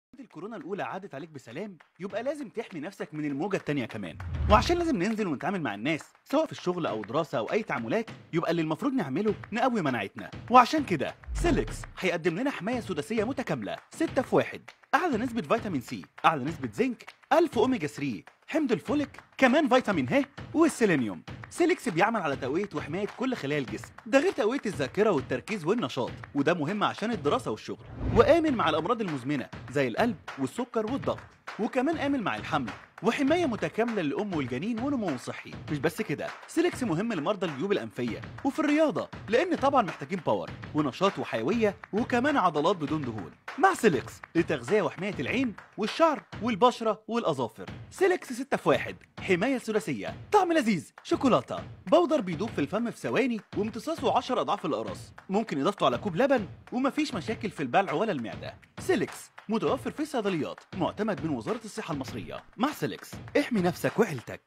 الكورونا الأولى عدت عليك بسلام يبقى لازم تحمي نفسك من الموجة التانية كمان وعشان لازم ننزل ونتعامل مع الناس سواء في الشغل أو دراسة أو أي تعاملات يبقى اللي المفروض نعمله نقوي مناعتنا وعشان كده سيلكس هيقدم لنا حماية سداسية متكاملة 6 في 1 أعلى نسبة فيتامين سي أعلى نسبة زنك 1000 أوميجا 3 حمض الفوليك كمان فيتامين ه والسيلينيوم سيليكس بيعمل على تقوية وحماية كل خلايا الجسم ده غير تقوية الذاكرة والتركيز والنشاط وده مهم عشان الدراسة والشغل وآمن مع الأمراض المزمنة زي القلب والسكر والضغط وكمان آمن مع الحمل وحماية متكاملة للأم والجنين ونمو صحي مش بس كده سيليكس مهم لمرضى الجيوب الأنفية وفي الرياضة لأن طبعا محتاجين باور ونشاط وحيوية وكمان عضلات بدون دهون مع سيليكس لتغذية وحماية العين والشعر والبشرة والأظافر سيليكس 6 في 1 حماية ثلاثية طعم لذيذ شوكولاتة بودر بيدوب في الفم في ثواني وامتصاصه 10 أضعاف الأقراص ممكن إضافته على كوب لبن ومفيش مشاكل في البلع ولا المعدة سيليكس متوفر في الصيدليات معتمد من وزارة الصحة المصرية مع سيليكس احمي نفسك وعيلتك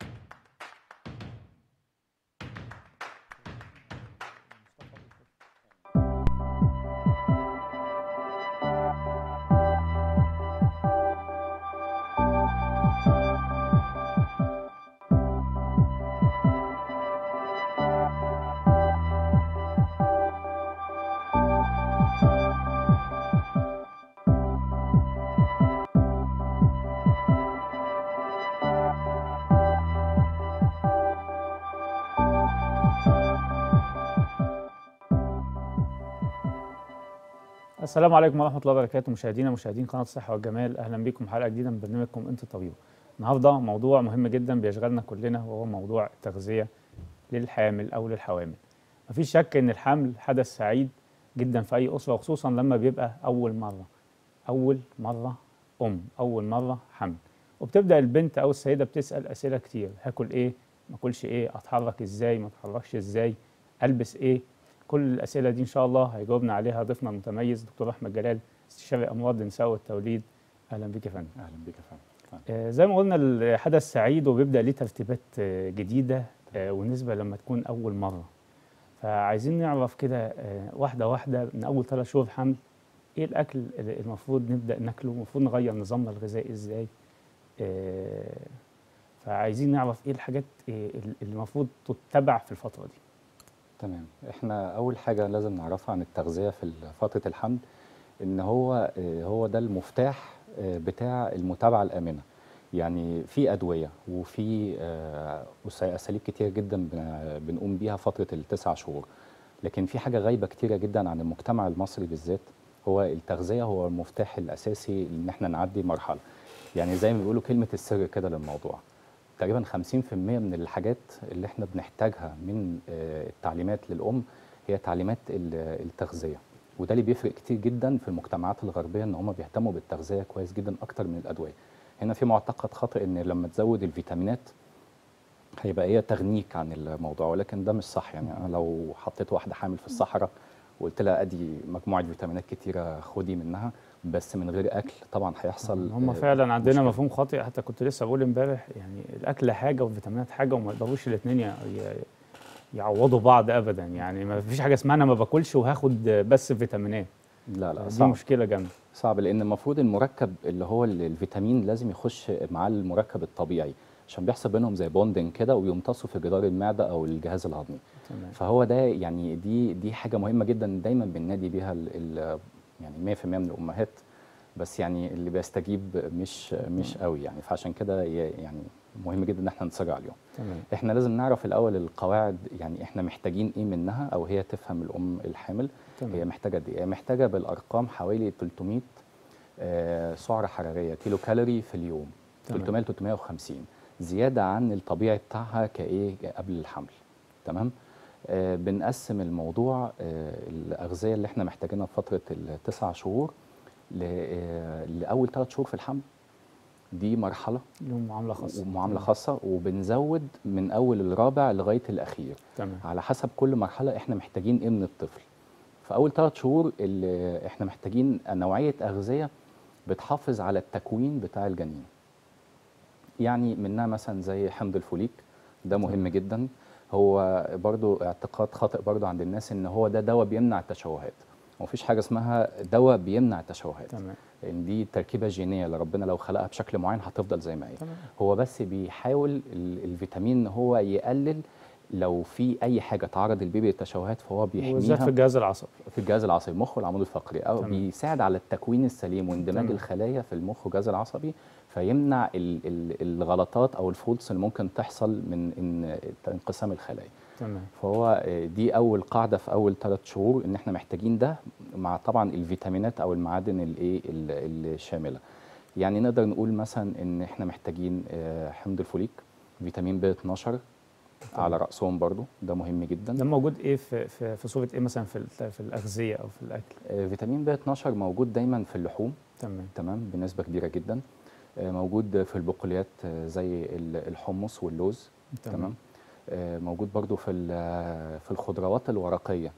السلام عليكم ورحمة الله وبركاته مشاهدينا مشاهدين قناة الصحة والجمال أهلا بكم حلقة جديدة من برنامجكم أنت طبيب النهاردة موضوع مهم جدا بيشغلنا كلنا وهو موضوع التغذية للحامل أو للحوامل مفيش شك إن الحمل حدث سعيد جدا في أي أسرة وخصوصا لما بيبقى أول مرة أول مرة أم أول مرة حمل وبتبدأ البنت أو السيدة بتسأل أسئلة كتير هاكل إيه ما أكلش إيه أتحرك إزاي ما أتحركش إزاي ألبس إيه كل الاسئله دي ان شاء الله هيجاوبنا عليها ضيفنا المتميز دكتور احمد جلال استشاري امراض النساء والتوليد اهلا بك يا فندم اهلا بك يا فندم آه زي ما قلنا الحدث سعيد وبيبدا ليه ترتيبات آه جديده آه ونسبه لما تكون اول مره فعايزين نعرف كده آه واحده واحده من اول ثلاث شهور حمل ايه الاكل اللي المفروض نبدا ناكله المفروض نغير نظامنا الغذائي ازاي آه فعايزين نعرف ايه الحاجات آه اللي المفروض تتبع في الفتره دي تمام احنا اول حاجه لازم نعرفها عن التغذيه في فتره الحمل ان هو هو ده المفتاح بتاع المتابعه الامنه يعني في ادويه وفي اساليب كتير جدا بنقوم بيها فتره التسع شهور لكن في حاجه غايبه كتيره جدا عن المجتمع المصري بالذات هو التغذيه هو المفتاح الاساسي ان احنا نعدي مرحله يعني زي ما بيقولوا كلمه السر كده للموضوع تقريبا 50% من الحاجات اللي احنا بنحتاجها من التعليمات للام هي تعليمات التغذيه وده اللي بيفرق كتير جدا في المجتمعات الغربيه ان هم بيهتموا بالتغذيه كويس جدا اكتر من الادويه هنا في معتقد خاطئ ان لما تزود الفيتامينات هيبقى هي تغنيك عن الموضوع ولكن ده مش صح يعني انا لو حطيت واحده حامل في الصحراء وقلت لها ادي مجموعه فيتامينات كتيره خدي منها بس من غير اكل طبعا هيحصل هم فعلا عندنا مشكلة. مفهوم خاطئ حتى كنت لسه بقول امبارح يعني الاكل حاجه والفيتامينات حاجه وما يقدروش الاثنين يعوضوا بعض ابدا يعني ما فيش حاجه اسمها انا ما باكلش وهاخد بس فيتامينات لا لا دي صعب. مشكله جامده صعب لان المفروض المركب اللي هو الفيتامين لازم يخش مع المركب الطبيعي عشان بيحصل بينهم زي بوندنج كده ويمتصوا في جدار المعده او الجهاز الهضمي تمام. فهو ده يعني دي دي حاجه مهمه جدا دايما بننادي بيها ال ال يعني 100% من الامهات بس يعني اللي بيستجيب مش مش قوي يعني فعشان كده يعني مهم جدا ان احنا نسرع اليوم تمام احنا لازم نعرف الاول القواعد يعني احنا محتاجين ايه منها او هي تفهم الام الحامل تمام. هي محتاجه قد ايه هي محتاجه بالارقام حوالي 300 آه سعره حراريه كيلو كالوري في اليوم تمام. 300 ل 350 زياده عن الطبيعي بتاعها كايه قبل الحمل تمام آه بنقسم الموضوع آه الاغذيه اللي احنا محتاجينها في فتره التسع شهور لاول ثلاث شهور في الحمل دي مرحله لهم معامله خاصه ومعامله خاصه وبنزود من اول الرابع لغايه الاخير تمام على حسب كل مرحله احنا محتاجين ايه من الطفل في اول ثلاث شهور اللي احنا محتاجين نوعيه اغذيه بتحافظ على التكوين بتاع الجنين يعني منها مثلا زي حمض الفوليك ده مهم جدا هو برضو اعتقاد خاطئ برضو عند الناس ان هو ده دواء بيمنع التشوهات ومفيش حاجه اسمها دواء بيمنع التشوهات تمام لان دي تركيبه جينيه اللي ربنا لو خلقها بشكل معين هتفضل زي ما هي تمام هو بس بيحاول ال- الفيتامين ان هو يقلل لو في اي حاجه تعرض البيبي للتشوهات فهو وبالذات بيحميها في الجهاز العصبي في الجهاز العصبي المخ والعمود الفقري او تمام. بيساعد على التكوين السليم واندماج تمام. الخلايا في المخ والجهاز العصبي فيمنع ال ال الغلطات او الفولتس اللي ممكن تحصل من إن انقسام الخلايا تمام فهو آه، دي اول قاعده في اول ثلاث شهور ان احنا محتاجين ده مع طبعا الفيتامينات او المعادن الايه ال- الشامله يعني نقدر نقول مثلا ان احنا محتاجين آه، حمض الفوليك فيتامين ب 12 على راسهم برضو ده مهم جدا ده موجود ايه في في, في صوره ايه مثلا في ال- في الاغذيه او في الاكل آه، فيتامين ب 12 موجود دايما في اللحوم تمام تمام بنسبه كبيره جدا آه، موجود في البقوليات آه، زي ال- الحمص واللوز تمام آه، موجود برضو في ال- في الخضروات الورقيه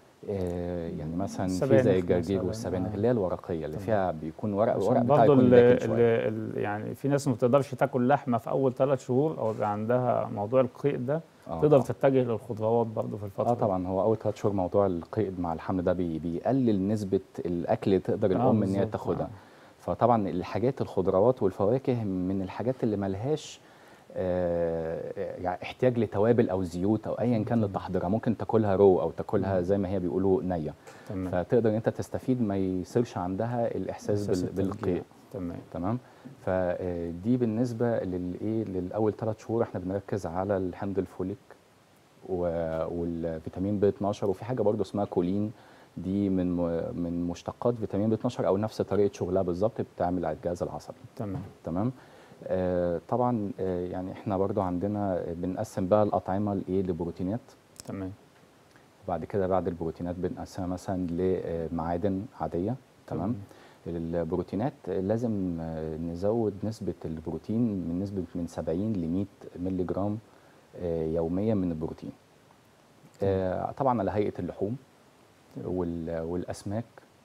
آه، يعني مثلا في السبانخ زي الجرجير مثلاً، والسبانخ آه. اللي هي الورقيه اللي تمام. فيها بيكون ورق الورق عشان بتاعها برضه يكون ال- داكن شويه ال- ال- يعني في ناس ما بتقدرش تاكل لحمه في اول ثلاث شهور او بيبقى عندها موضوع القيء ده آه، تقدر آه. تتجه للخضروات برضه في الفتره اه دي. طبعا هو اول ثلاث شهور موضوع القيد مع الحمل ده بي بيقلل نسبه الاكل اللي تقدر آه، الام ان هي بالظبط، تاخدها آه. فطبعا الحاجات الخضروات والفواكه من الحاجات اللي ملهاش آه، يعني احتياج لتوابل او زيوت او ايا كان لتحضيرها ممكن تاكلها رو او تاكلها زي ما هي بيقولوا نيه تمام فتقدر انت تستفيد ما يصيرش عندها الاحساس إحساس بال- الترجيع. بالقيء تمام تمام فدي بالنسبه للايه للاول ثلاث شهور احنا بنركز على الحمض الفوليك و- والفيتامين ب 12 وفي حاجه برضو اسمها كولين دي من م- من مشتقات فيتامين ب 12 او نفس طريقه شغلها بالظبط بتعمل على الجهاز العصبي تمام تمام آه طبعا آه يعني احنا برضو عندنا بنقسم بقى الاطعمه لايه لبروتينات تمام وبعد كده بعد البروتينات بنقسمها مثلا لمعادن عاديه تمام البروتينات لازم آه، نزود نسبة البروتين من نسبة من 70 ل 100 مللي جرام آه، يوميا من البروتين آه، طبعا على هيئة اللحوم وال- والأسماك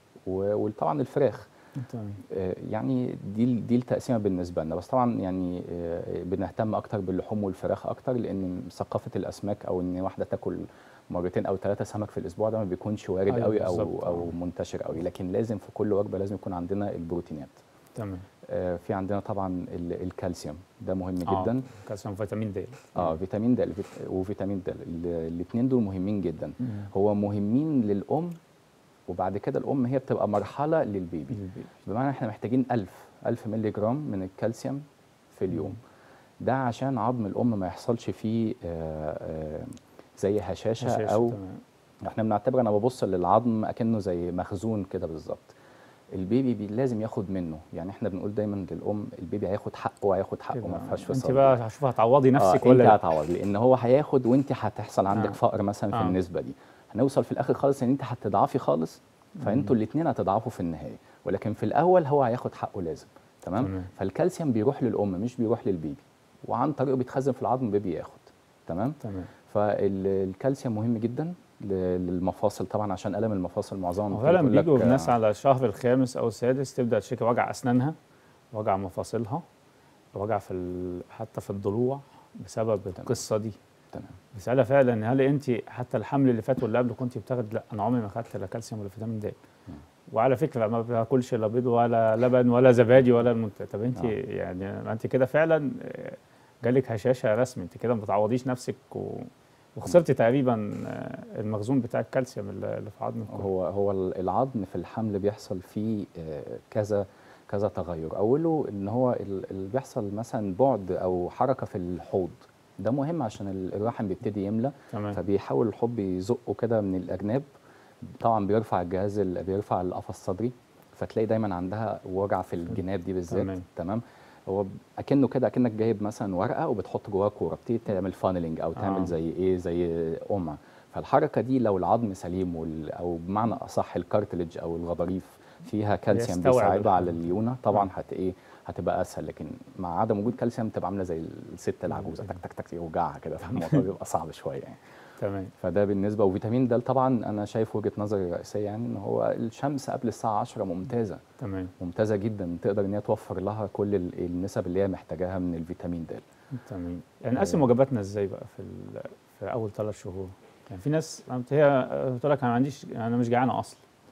و- وطبعا الفراخ تمام آه، يعني دي ال- دي التقسيمه بالنسبه لنا بس طبعا يعني آه، بنهتم اكتر باللحوم والفراخ اكتر لان ثقافه الاسماك او ان واحده تاكل مرتين او ثلاثه سمك في الاسبوع ده ما بيكونش وارد أيوة قوي او بالظبط، او آه. منتشر قوي لكن لازم في كل وجبه لازم يكون عندنا البروتينات تمام آه، في عندنا طبعا ال- الكالسيوم ده مهم آه، جدا كالسيوم فيتامين د اه فيتامين د الفيت- وفيتامين د الاثنين دول مهمين جدا مم. هو مهمين للام وبعد كده الام هي بتبقى مرحله للبيبي للبيبي. بمعنى احنا محتاجين 1000 1000 مللي جرام من الكالسيوم في اليوم ده عشان عظم الام ما يحصلش فيه آه، آه، زي هشاشه, هشاشة، او تمام. احنا بنعتبر انا ببص للعظم اكنه زي مخزون كده بالظبط البيبي بي لازم ياخد منه يعني احنا بنقول دايما للام البيبي هياخد حقه وهياخد حقه كده. ما فيهاش انت فصال بقى هشوف هتعوضي نفسك آه ولا انت لا هتعوض لان هو هياخد وانت هتحصل عندك آه. فقر مثلا في آه. النسبه دي هنوصل في الاخر خالص ان انت هتضعفي خالص فانتوا الاثنين هتضعفوا في النهايه ولكن في الاول هو هياخد حقه لازم تمام تمام. فالكالسيوم بيروح للام مش بيروح للبيبي وعن طريقه بيتخزن في العظم البيبي ياخد تمام تمام فالكالسيوم مهم جدا ل- للمفاصل طبعا عشان الم المفاصل معظمهم هو فعلا بتقول لك، بيجوا آه، الناس على الشهر الخامس او السادس تبدا تشتكي وجع اسنانها وجع مفاصلها وجع في ال... حتى في الضلوع بسبب القصه دي تمام بسألها فعلا هل انت حتى الحمل اللي فات واللي قبله كنت بتاخد لا انا عمري ما خدت لا كالسيوم ولا فيتامين د وعلى فكره ما باكلش لا بيض ولا لبن ولا زبادي ولا المنتج طب انت آه. يعني ما انت كده فعلا آه، جالك هشاشه رسمي انت كده ما بتعوضيش نفسك و... وخسرتي تقريبا آه، المخزون بتاع الكالسيوم اللي اللي في عظمك كله. هو هو العظم في الحمل بيحصل فيه آه، كذا كذا تغير اوله ان هو ال- اللي بيحصل مثلا بعد او حركه في الحوض ده مهم عشان ال- الرحم بيبتدي يملى تمام فبيحاول الحوض يزقه كده من الاجناب طبعا بيرفع الجهاز ال- بيرفع القفص الصدري فتلاقي دايما عندها وجع في الجناب دي بالذات تمام. تمام هو اكنه كده اكنك جايب مثلا ورقه وبتحط جواها كوره بتبتدي تعمل فانلنج او تعمل آه. زي ايه زي قمع فالحركه دي لو العظم سليم وال او بمعنى اصح الكارتلج او الغضاريف فيها كالسيوم بيستوعب بيساعدها على الحركة. الليونه طبعا هت ايه هتبقى اسهل لكن مع عدم وجود كالسيوم تبقى عامله زي الست العجوزه تك تك تك يوجعها كده فالموضوع بيبقى صعب شويه يعني تمام فده بالنسبه وفيتامين د طبعا انا شايف وجهه نظري الرئيسيه يعني ان هو الشمس قبل الساعه 10 ممتازه تمام ممتازه جدا تقدر ان هي توفر لها كل ال- النسب اللي هي محتاجاها من الفيتامين د تمام يعني نقسم وجباتنا ازاي بقى في ال- في اول ثلاث شهور يعني في ناس قامت هي بتقول لك انا ما عنديش انا مش جعانه اصلا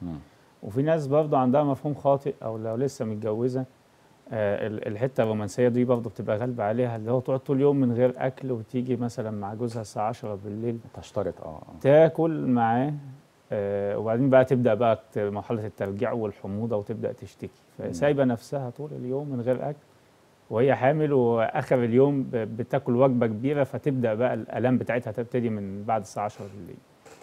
مم. وفي ناس برضه عندها مفهوم خاطئ او لو لسه متجوزه آه، ال- الحته الرومانسيه دي برضه بتبقى غالبه عليها اللي هو تقعد طول اليوم من غير اكل وتيجي مثلا مع جوزها الساعه 10 بالليل تشترط اه آه. تاكل معاه آه، وبعدين بقى تبدا بقى ت- مرحله الترجيع والحموضه وتبدا تشتكي فسايبه نفسها طول اليوم من غير اكل وهي حامل واخر اليوم ب- بتاكل وجبه كبيره فتبدا بقى الالام بتاعتها تبتدي من بعد الساعه 10 بالليل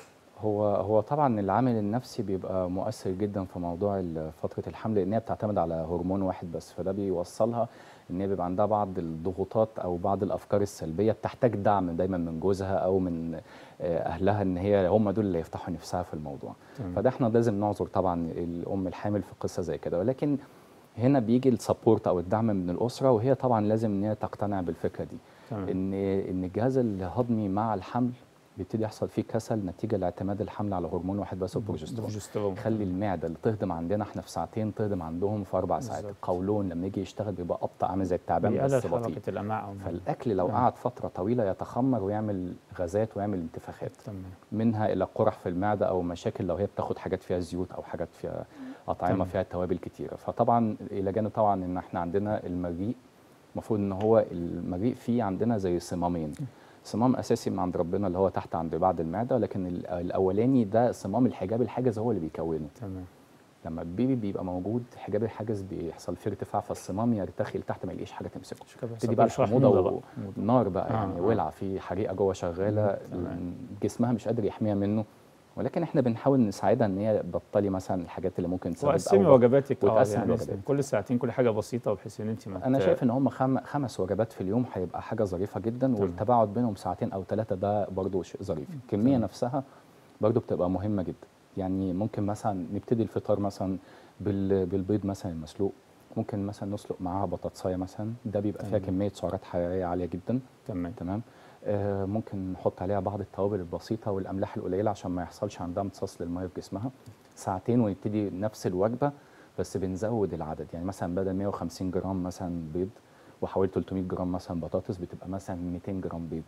هو هو طبعا العامل النفسي بيبقى مؤثر جدا في موضوع ال- فتره الحمل لان هي بتعتمد على هرمون واحد بس فده بيوصلها ان هي بيبقى عندها بعض الضغوطات او بعض الافكار السلبيه بتحتاج دعم دايما من جوزها او من آه، اهلها ان هي هم دول اللي يفتحوا نفسها في الموضوع تمام. فده احنا لازم نعذر طبعا الام الحامل في قصه زي كده ولكن هنا بيجي السبورت او الدعم من الاسره وهي طبعا لازم ان هي تقتنع بالفكره دي تمام ان ان الجهاز الهضمي مع الحمل بيبتدي يحصل فيه كسل نتيجه لاعتماد الحمل على هرمون واحد بس البروجسترون بروجسترون يخلي المعده اللي تهضم عندنا احنا في ساعتين تهضم عندهم في اربع ساعات بالظبط. القولون لما يجي يشتغل بيبقى ابطا عامل زي التعبان بيقلل بس بطيء حركه الامعاء والمعدة. فالاكل لو تمام. قعد فتره طويله يتخمر ويعمل غازات ويعمل انتفاخات تمام منها الى قرح في المعده او مشاكل لو هي بتاخد حاجات فيها زيوت او حاجات فيها اطعمه تمام. فيها توابل كتيره فطبعا الى جانب طبعا ان احنا عندنا المريء المفروض ان هو المريء فيه عندنا زي صمامين صمام اساسي من عند ربنا اللي هو تحت عند بعد المعده لكن ال- الاولاني ده صمام الحجاب الحاجز هو اللي بيكونه تمام لما البيبي بيبقى موجود حجاب الحاجز بيحصل فيه ارتفاع فالصمام يرتخي لتحت ما يلاقيش حاجه تمسكه مش كده تبتدي بقى بيشرح الحموضه حموضة و- بقى. حموضة. نار بقى آه، يعني آه. ولع في حريقه جوه شغاله تمام. جسمها مش قادر يحميها منه ولكن احنا بنحاول نساعدها ان هي تبطلي مثلا الحاجات اللي ممكن تسبب وقسمي أو- وجباتك اه وتقسم يعني الوجبات. كل ساعتين كل حاجه بسيطه بحيث ان انت ما انا ت- شايف ان هم خم... خمس وجبات في اليوم هيبقى حاجه ظريفه جدا والتباعد بينهم ساعتين او ثلاثه ده برضو شيء ظريف الكميه تمام. نفسها برضو بتبقى مهمه جدا يعني ممكن مثلا نبتدي الفطار مثلا بال... بالبيض مثلا المسلوق ممكن مثلا نسلق معاها بطاطسايه مثلا ده بيبقى فيها تمام. كميه سعرات حراريه عاليه جدا تمام تمام آه ممكن نحط عليها بعض التوابل البسيطه والاملاح القليله عشان ما يحصلش عندها امتصاص للميه في جسمها ساعتين ونبتدي نفس الوجبه بس بنزود العدد يعني مثلا بدل 150 جرام مثلا بيض وحوالي 300 جرام مثلا بطاطس بتبقى مثلا 200 جرام بيض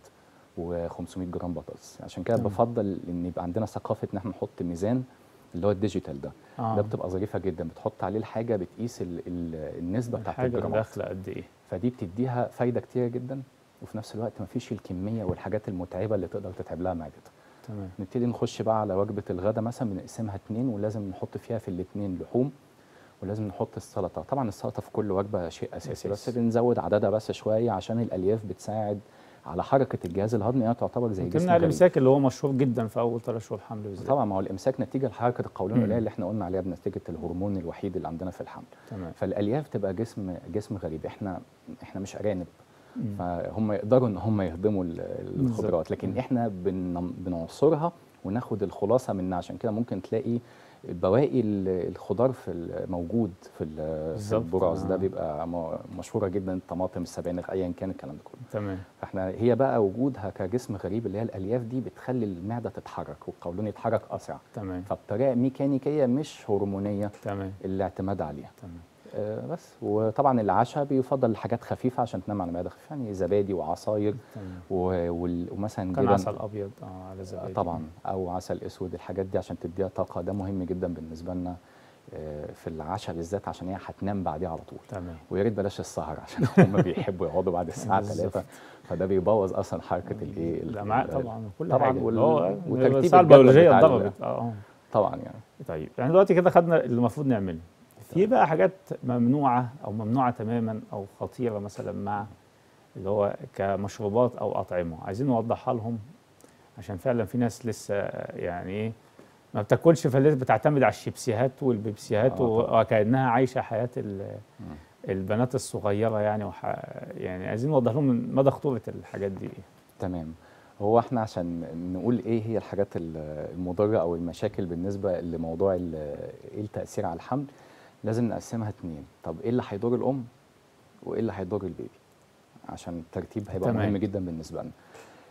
و500 جرام بطاطس عشان كده تمام. بفضل ان يبقى عندنا ثقافه ان احنا نحط ميزان اللي هو الديجيتال ده آه. ده بتبقى ظريفه جدا بتحط عليه الحاجه بتقيس ال ال النسبه بتاعت الحاجه اللي الجرامات داخله قد ايه فدي بتديها فايده كتيره جدا وفي نفس الوقت ما فيش الكميه والحاجات المتعبه اللي تقدر تتعب لها معدتها تمام نبتدي نخش بقى على وجبه الغداء مثلا بنقسمها اتنين ولازم نحط فيها في الاتنين لحوم ولازم نحط السلطه طبعا السلطه في كل وجبه شيء اساسي بس أساسي. بنزود عددها بس شويه عشان الالياف بتساعد على حركه الجهاز الهضمي هي تعتبر زي جسم تمنع غريب. الامساك اللي هو مشهور جدا في اول ثلاث شهور حمل بالذات طبعا ما هو الامساك نتيجه لحركه القولون مم. القليله اللي احنا قلنا عليها بنتيجه الهرمون الوحيد اللي عندنا في الحمل تمام فالالياف تبقى جسم جسم غريب احنا احنا مش ارانب مم. فهم يقدروا ان هم يهضموا ال- الخضروات بالظبط. لكن مم. احنا بن- بنعصرها وناخد الخلاصه منها عشان كده ممكن تلاقي بواقي ال- الخضار في ال- موجود في ال- في بالظبط. البراز ده آه. بيبقى م- مشهوره جدا الطماطم السبانخ ايا كان الكلام ده كله تمام فاحنا هي بقى وجودها كجسم غريب اللي هي الالياف دي بتخلي المعده تتحرك والقولون يتحرك اسرع تمام فبطريقه ميكانيكيه مش هرمونيه تمام الاعتماد عليها تمام آه بس وطبعا العشاء بيفضل حاجات خفيفه عشان تنام على معده خفيفه يعني زبادي وعصاير تمام و- وال- ومثلا كان جبن عسل ابيض اه على آه، زبادي طبعا او عسل اسود الحاجات دي عشان تديها طاقه ده مهم جدا بالنسبه لنا آه، في العشاء بالذات عشان هي هتنام بعديها على طول تمام ويا ريت بلاش السهر عشان هم بيحبوا يقعدوا بعد الساعه بالظبط. 3 فده بيبوظ اصلا حركه الايه ال- الامعاء ال- طبعا وكل طبعا حاجه وال- هو وترتيب الساعه الجدول البيولوجيه بتاع ال- اتضربت اه اه طبعا يعني طيب يعني دلوقتي كده خدنا اللي المفروض نعمله في بقى حاجات ممنوعه او ممنوعه تماما او خطيره مثلا مع اللي هو كمشروبات او اطعمه عايزين نوضحها لهم عشان فعلا في ناس لسه يعني ايه ما بتاكلش فلسه بتعتمد على الشيبسيهات والبيبسيهات آه و- وكانها عايشه حياه ال- البنات الصغيره يعني وح... يعني عايزين نوضح لهم مدى خطوره الحاجات دي ايه تمام هو احنا عشان نقول ايه هي الحاجات ال- المضره او المشاكل بالنسبه لموضوع ال- ايه التاثير على الحمل لازم نقسمها اتنين طب ايه اللي هيضر الام وايه اللي هيضر البيبي عشان الترتيب هيبقى تمام. مهم جدا بالنسبه لنا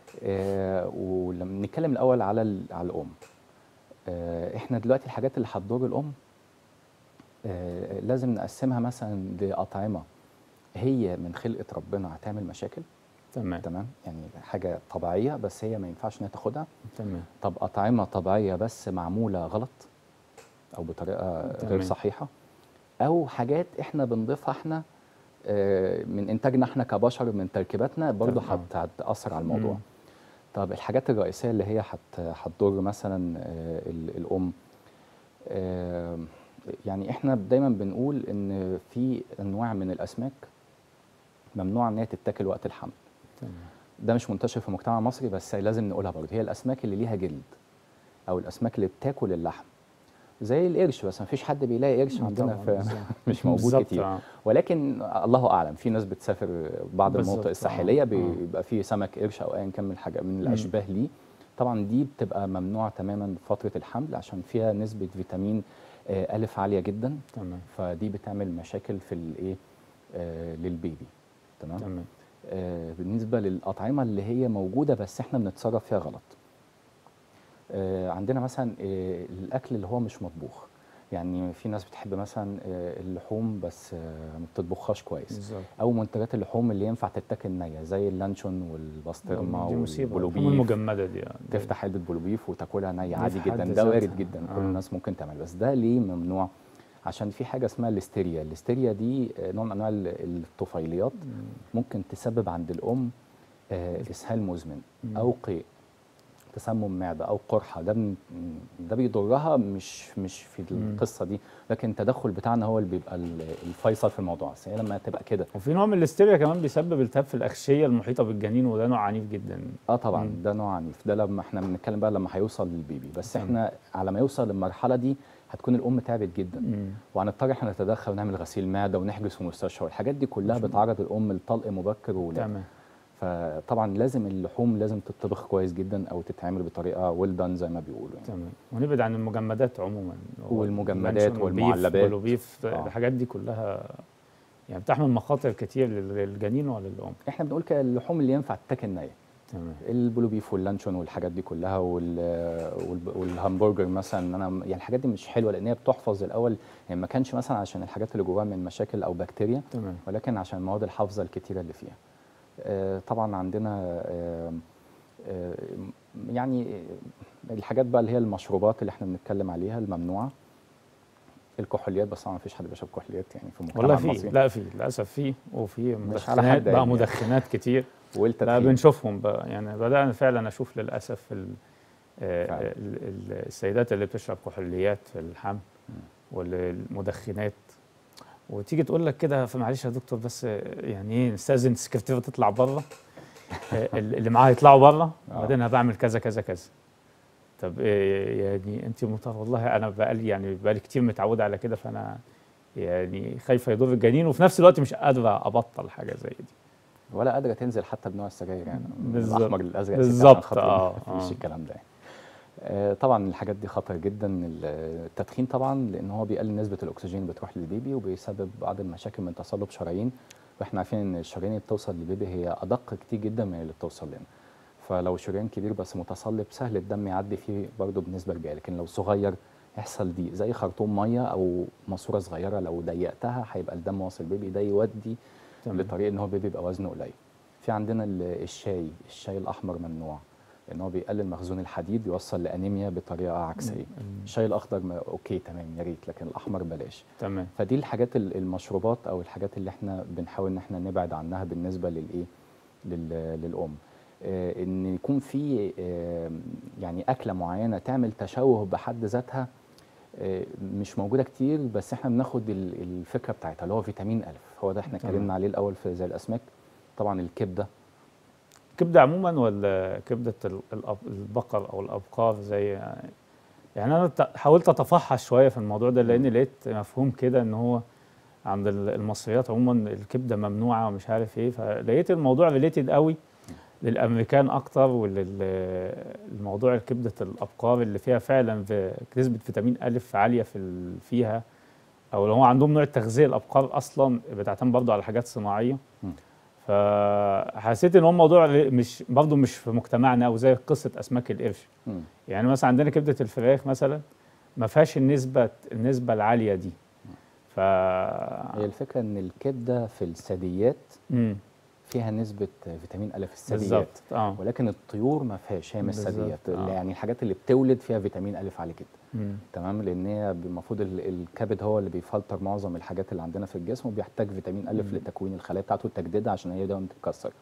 آه ولما نتكلم الاول على ال- على الام آه احنا دلوقتي الحاجات اللي هتضر الام آه لازم نقسمها مثلا لاطعمه هي من خلقه ربنا هتعمل مشاكل تمام تمام يعني حاجه طبيعيه بس هي ما ينفعش انها تاخدها تمام طب اطعمه طبيعيه بس معموله غلط او بطريقه تمام. غير صحيحه او حاجات احنا بنضيفها احنا آه، من انتاجنا احنا كبشر من تركيباتنا برضه تمام. هت- هتاثر على الموضوع مم. طب الحاجات الرئيسيه اللي هي هت- هتضر مثلا آه، ال- الام آه، يعني احنا دايما بنقول ان في انواع من الاسماك ممنوع ان هي تتاكل وقت الحمل تمام ده مش منتشر في المجتمع المصري بس لازم نقولها برضه هي الاسماك اللي ليها جلد او الاسماك اللي بتاكل اللحم زي القرش بس ما فيش حد بيلاقي قرش عندنا طبعاً، في بالظبط. مش موجود بالظبط، كتير آه. ولكن الله اعلم في ناس بتسافر بعض بالظبط، المناطق آه، الساحليه آه. بيبقى فيه سمك قرش او ايا كان من الحاجه من الاشباه ليه طبعا دي بتبقى ممنوعه تماما فتره الحمل عشان فيها نسبه فيتامين آه، الف عاليه جدا تمام فدي بتعمل مشاكل في الايه آه، للبيبي تمام تمام آه، بالنسبه للاطعمه اللي هي موجوده بس احنا بنتصرف فيها غلط آه، عندنا مثلا آه، الاكل اللي هو مش مطبوخ يعني في ناس بتحب مثلا آه، اللحوم بس آه، ما بتطبخهاش كويس بالظبط او منتجات اللحوم اللي ينفع تتاكل نيه زي اللانشون والبسطرمه دي مصيبه اللحوم والبولوبيف المجمده دي آه. تفتح علبه بولوبيف وتاكلها نيه دي عادي في جدا حد ده وارد ذاتها. جدا كل آه. الناس ممكن تعمل بس ده ليه ممنوع عشان في حاجه اسمها الاستيريا الاستيريا دي آه، نوع من انواع ال- الطفيليات ممكن تسبب عند الام آه، اسهال مزمن مم. او قيء تسمم معده او قرحه ده من- ده بيضرها مش مش في مم. القصه دي لكن التدخل بتاعنا هو اللي بيبقى ال- الفيصل في الموضوع بس هي لما تبقى كده وفي نوع من الاستيريا كمان بيسبب التهاب في الاغشيه المحيطه بالجنين وده نوع عنيف جدا اه طبعا مم. ده نوع عنيف ده لما احنا بنتكلم بقى لما هيوصل للبيبي بس تمام. احنا على ما يوصل للمرحله دي هتكون الام تعبت جدا مم. وهنضطر احنا نتدخل ونعمل غسيل معده ونحجز في مستشفى والحاجات دي كلها مش بتعرض الام لطلق مبكر وولاده تمام فطبعا لازم اللحوم لازم تطبخ كويس جدا او تتعمل بطريقه ويل دان زي ما بيقولوا يعني. تمام ونبعد عن المجمدات عموما هو والمجمدات اللانشون والبيف والمعلبات. والبيف آه. الحاجات دي كلها يعني بتحمل مخاطر كتير لل- للجنين وللام احنا بنقول كده اللحوم اللي ينفع تتاكل نيه تمام البلوبيف واللانشون والحاجات دي كلها وال والب- والهمبرجر مثلا انا يعني الحاجات دي مش حلوه لان هي بتحفظ الاول يعني ما كانش مثلا عشان الحاجات اللي جواها من مشاكل او بكتيريا تمام ولكن عشان المواد الحافظه الكتيره اللي فيها آه، طبعا عندنا آه، آه، يعني الحاجات بقى اللي هي المشروبات اللي احنا بنتكلم عليها الممنوعه الكحوليات بس طبعا ما فيش حد بيشرب كحوليات يعني في المجتمع والله في المصري لا في للاسف في وفي مش على مدخنات حد بقى يعني. مدخنات كتير لا والتدخين بنشوفهم بقى يعني بدأنا فعلا أشوف للأسف ال- آه، فعلا. ال- ال- السيدات اللي بتشرب كحوليات في الحمل والمدخنات وتيجي تقول لك كده فمعلش يا دكتور بس آه، يعني ايه نستاذن السكرتيره تطلع بره آه، اللي معاها يطلعوا بره آه. وبعدين انا بعمل كذا كذا كذا طب إيه يعني انت مطر والله انا بقالي يعني بقالي كتير متعود على كده فانا يعني خايفه يضر الجنين وفي نفس الوقت مش قادره ابطل حاجه زي دي ولا قادره تنزل حتى بنوع السجاير يعني من بالظبط. الاحمر للازرق بالظبط، عشان خاطر آه، مفيش آه. الكلام ده يعني. آه، طبعا الحاجات دي خطر جدا ال- التدخين طبعا لان هو بيقلل نسبه الاكسجين اللي بتروح للبيبي وبيسبب بعض المشاكل من تصلب شرايين واحنا عارفين ان الشرايين اللي بتوصل للبيبي هي ادق كتير جدا من اللي بتوصل لنا فلو شريان كبير بس متصلب سهل الدم يعدي فيه برضه بنسبه كبيره لكن لو صغير يحصل ضيق زي خرطوم ميه او ماسوره صغيره لو ضيقتها هيبقى الدم واصل البيبي ده يودي تمام. لطريق ان هو البيبي يبقى وزنه قليل في عندنا ال- الشاي الشاي الاحمر ممنوع لان هو بيقلل مخزون الحديد يوصل لانيميا بطريقه عكسيه الشاي الاخضر ما اوكي تمام يا ريت لكن الاحمر بلاش تمام فدي الحاجات ال- المشروبات او الحاجات اللي احنا بنحاول ان احنا نبعد عنها بالنسبه للايه لل- للام آه، ان يكون في آه، يعني اكله معينه تعمل تشوه بحد ذاتها آه، مش موجوده كتير بس احنا بناخد ال- الفكره بتاعتها اللي هو فيتامين الف هو ده احنا تمام. اتكلمنا عليه الاول في زي الاسماك طبعا الكبده كبده عموما ولا كبده ال- الأب- البقر او الابقار زي يعني انا ت- حاولت اتفحص شويه في الموضوع ده لان لقيت مفهوم كده ان هو عند ال- المصريات عموما الكبده ممنوعه ومش عارف ايه فلقيت الموضوع ريليتد قوي للامريكان اكتر وللموضوع كبده الابقار اللي فيها فعلا في نسبه فيتامين الف عاليه في ال- فيها او اللي هو عندهم نوع التغذيه الابقار اصلا بتعتمد برضه على حاجات صناعيه مم. فحسيت ان هو موضوع مش برضه مش في مجتمعنا او زي قصه اسماك القرش مم. يعني مثلا عندنا كبده الفراخ مثلا ما فيهاش النسبه النسبه العاليه دي ف هي الفكره ان الكبده في الثدييات مم. فيها نسبه فيتامين ا في الثدييات بالظبط اه ولكن الطيور ما فيهاش هي مش بالظبط، ثدييات آه. يعني الحاجات اللي بتولد فيها فيتامين ا عالي جدا مم. تمام لان هي المفروض ال- الكبد هو اللي بيفلتر معظم الحاجات اللي عندنا في الجسم وبيحتاج فيتامين ا لتكوين الخلايا بتاعته وتجديدها عشان هي دايما بتتكسر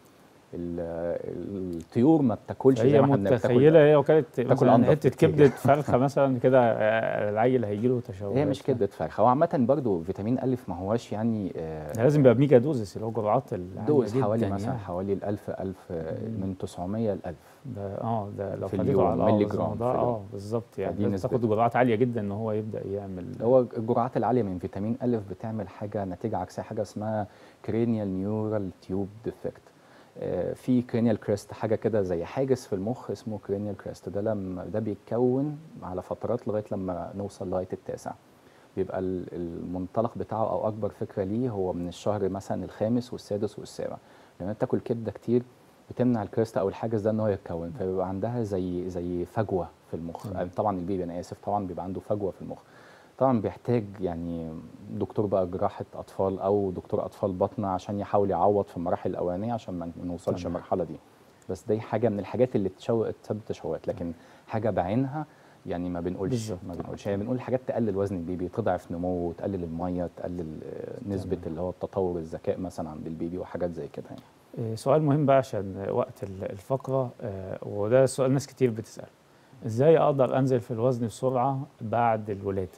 ال- الطيور ما بتاكلش زي هي ما احنا بناكل متخيله هي وكانت مثلا أنضف حته بكتير. كبده فرخه مثلا كده آه، العيل هيجي له تشوهات هي مش كبده فرخه هو عامه برضو فيتامين ا ما هوش يعني آه، ده لازم يبقى بميجا دوزس اللي هو جرعات العالية دوز جداً حوالي مثلا يعني. حوالي ال 1000 1000 من 900 ل 1000 ده اه ده لو في خدته اليوم، على ملي اه جرام ده في اليوم. اه بالظبط يعني فدي لازم نسبة. تاخد جرعات عاليه جدا ان هو يبدا يعمل هو الجرعات العاليه من فيتامين ا بتعمل حاجه نتيجه عكسيه حاجه اسمها كرينيال نيورال تيوب ديفكت في كرينيال كريست حاجه كده زي حاجز في المخ اسمه كرينيال كريست ده لما ده بيتكون على فترات لغايه لما نوصل لغايه التاسع بيبقى ال- المنطلق بتاعه او اكبر فكره ليه هو من الشهر مثلا الخامس والسادس والسابع لما بتاكل كبده كتير بتمنع الكريست او الحاجز ده ان هو يتكون فبيبقى عندها زي زي فجوه في المخ تمام. طبعا البيبي انا اسف طبعا بيبقى عنده فجوه في المخ طبعا بيحتاج يعني دكتور بقى جراحة أطفال أو دكتور أطفال بطنة عشان يحاول يعوض في المراحل الأولانية عشان ما نوصلش تمام. المرحلة دي بس دي حاجة من الحاجات اللي تشوق تسبب تشوهات لكن حاجة بعينها يعني ما بنقولش بالظبط. ما بنقولش يعني بنقول حاجات تقلل وزن البيبي تضعف نموه تقلل المية تقلل آه، نسبة تمام. اللي هو التطور الذكاء مثلا عند البيبي وحاجات زي كده يعني آه، سؤال مهم بقى عشان وقت ال- الفقره آه، وده سؤال ناس كتير بتساله ازاي اقدر انزل في الوزن بسرعه بعد الولاده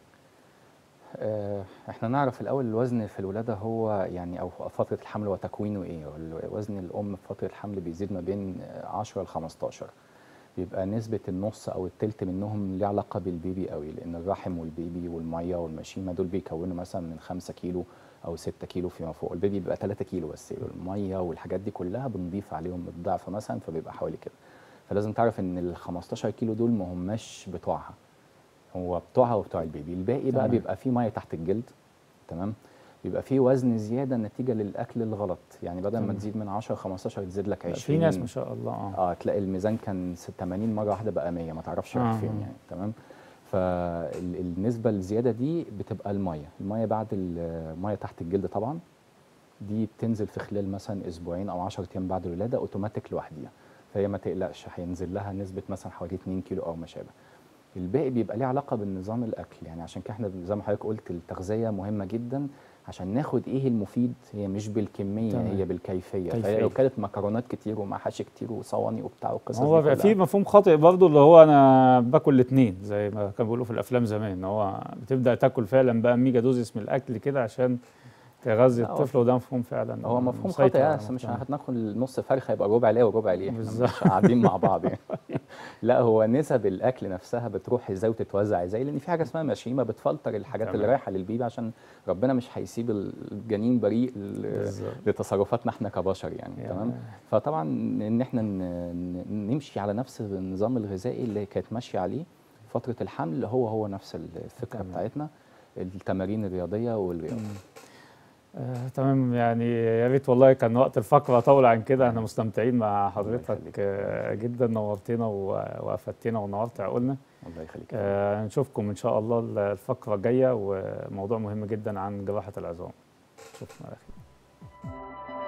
آه، احنا نعرف الاول الوزن في الولاده هو يعني او فتره الحمل وتكوينه ايه وزن الام في فتره الحمل بيزيد ما بين آه، 10 ل 15 بيبقى نسبه النص او التلت منهم ليه علاقه بالبيبي قوي لان الرحم والبيبي والميه والمشيمه دول بيكونوا مثلا من 5 كيلو او 6 كيلو فيما فوق البيبي بيبقى 3 كيلو بس الميه والحاجات دي كلها بنضيف عليهم الضعف مثلا فبيبقى حوالي كده فلازم تعرف ان ال 15 كيلو دول ما هماش بتوعها هو بتوعها وبتوع البيبي الباقي بقى تمام. بيبقى فيه ميه تحت الجلد تمام بيبقى فيه وزن زياده نتيجه للاكل الغلط يعني بدل ما تمام. تزيد من 10 15 تزيد لك لا، 20 في ناس ما شاء الله اه اه تلاقي الميزان كان 80 مره واحده بقى 100 ما تعرفش راح آه. فين يعني تمام فالنسبه الزياده دي بتبقى الميه الميه بعد الميه تحت الجلد طبعا دي بتنزل في خلال مثلا اسبوعين او 10 ايام بعد الولاده اوتوماتيك لوحديها فهي ما تقلقش هينزل لها نسبه مثلا حوالي 2 كيلو او ما شابه الباقي بيبقى ليه علاقه بالنظام الاكل يعني عشان كده احنا زي ما حضرتك قلت التغذيه مهمه جدا عشان ناخد ايه المفيد هي مش بالكميه تمام. هي بالكيفيه كيفية. فهي لو كانت مكرونات كتير ومحاشي كتير وصواني وبتاع والقصص هو دي بقى كلها. في مفهوم خاطئ برضو اللي هو انا باكل الاثنين زي ما كانوا بيقولوا في الافلام زمان ان هو بتبدا تاكل فعلا بقى ميجا دوزس من الاكل كده عشان تغذي لا، هو- الطفل وده مفهوم فعلا هو مفهوم مسيطر خاطئ على يعني بس مش المجتمع. هناكل نص فرخه يبقى ربع ليه وربع ليه احنا بالظبط. مش قاعدين مع بعض يعني لا هو نسب الاكل نفسها بتروح ازاي وتتوزع ازاي لان في حاجه اسمها مشيمه بتفلتر الحاجات اللي تمام. رايحه للبيبي عشان ربنا مش هيسيب الجنين بريء ل- بالظبط. لتصرفاتنا احنا كبشر يعني يعني تمام فطبعا ان احنا ن- ن- نمشي على نفس النظام الغذائي اللي كانت ماشيه عليه فتره الحمل هو هو نفس الفكره تمام. بتاعتنا التمارين الرياضيه والرياضه آه، تمام يعني يا ريت والله كان وقت الفقره طول عن كده احنا مستمتعين مع حضرتك يخليك. آه، جدا نورتنا و- وافدتنا ونورت عقولنا الله يخليك آه، نشوفكم ان شاء الله الفقره الجايه وموضوع مهم جدا عن جراحه العظام شكرا على خير